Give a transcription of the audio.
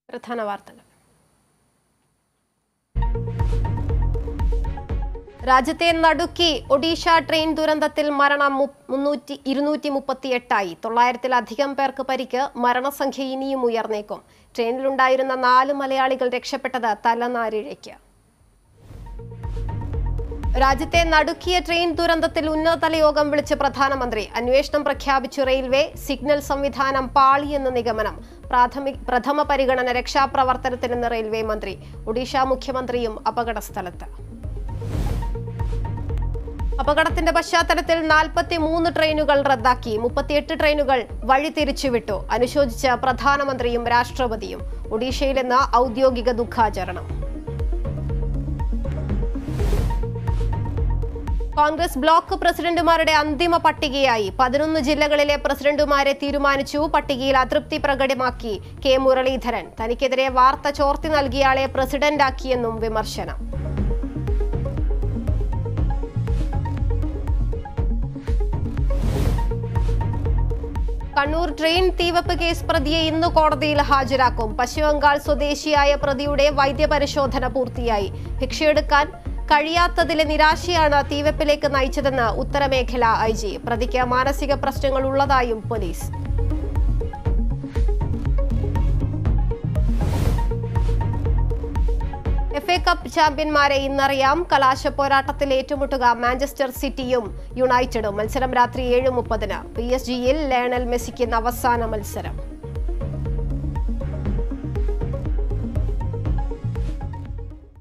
പ്രധാന വാർത്തകൾ രാജ്യത്തെ നടുക്കി ഒഡീഷ ട്രെയിൻ ദുരന്തത്തിൽ മരണം മു- മുന്നൂറ്റി ഇരുന്നൂറ്റി മുപ്പത്തിയെട്ടായി തൊള്ളായിരത്തിലധികം പേർക്ക് പരിക്ക് മരണസംഖ്യ ഇനിയും ഉയർന്നേക്കും ട്രെയിനിലുണ്ടായിരുന്ന നാല് മലയാളികൾ രക്ഷപ്പെട്ടത് തലനാരിഴയ്ക്ക് രാജ്യത്തെ നടുക്കിയ ട്രെയിൻ ദുരന്തത്തിൽ ഉന്നതതല യോഗം വിളിച്ച് പ്രധാനമന്ത്രി അന്വേഷണം പ്രഖ്യാപിച്ചു റെയിൽവേ സിഗ്നൽ സംവിധാനം പാളിയെന്ന് നിഗമനം പ്രാഥമിക പ്രഥമ പരിഗണന രക്ഷാപ്രവർത്തനത്തിനെന്ന് റെയിൽവേ മന്ത്രി ഒഡീഷ മുഖ്യമന്ത്രിയും അപകടസ്ഥലത്ത് അപകടത്തിന്റെ പശ്ചാത്തലത്തിൽ നാൽപ്പത്തി മൂന്ന് ട്രെയിനുകൾ റദ്ദാക്കി മുപ്പത്തിയെട്ട് ട്രെയിനുകൾ വഴി തിരിച്ചുവിട്ടു അനുശോചിച്ച പ്രധാനമന്ത്രിയും രാഷ്ട്രപതിയും ഒഡീഷയിൽ ഇന്ന് ഔദ്യോഗിക ദുഃഖാചരണം കോൺഗ്രസ് ബ്ലോക്ക് പ്രസിഡന്റുമാരുടെ അന്തിമ പട്ടികയായി പതിനൊന്ന് ജില്ലകളിലെ പ്രസിഡന്റുമാരെ തീരുമാനിച്ചു പട്ടികയിൽ അതൃപ്തി പ്രകടമാക്കി കെ മുരളീധരൻ തനിക്കെതിരെ വാർത്ത ചോർത്തി നൽകിയയാളെ പ്രസിഡന്റാക്കിയെന്നും വിമർശനം കണ്ണൂർ ട്രെയിൻ തീവപ്പ് കേസ് പ്രതിയെ ഇന്ന് കോടതിയിൽ ഹാജരാക്കും പശ്ചിമബംഗാൾ സ്വദേശിയായ പ്രതിയുടെ വൈദ്യപരിശോധന പൂർത്തിയായി ഭിക്ഷയെടുക്കാൻ കഴിയാത്തതിലെ നിരാശയാണ് തീവപ്പിലേക്ക് നയിച്ചതെന്ന് ഉത്തരമേഖല ഐ ജി പ്രതിക്ക് മാനസിക പ്രശ്നങ്ങൾ ഉള്ളതായും പോലീസ് എഫ് എ കപ്പ് ചാമ്പ്യന്മാരെ ഇന്നറിയാം കലാശ പോരാട്ടത്തിൽ ഏറ്റുമുട്ടുക മാഞ്ചസ്റ്റർ സിറ്റിയും യുണൈറ്റഡും മത്സരം രാത്രി ഏഴ് മുപ്പതിന് പി എസ് ജിയിൽ ലയണൽ മെസ്സിക്ക് ഇന്ന് അവസാന മത്സരം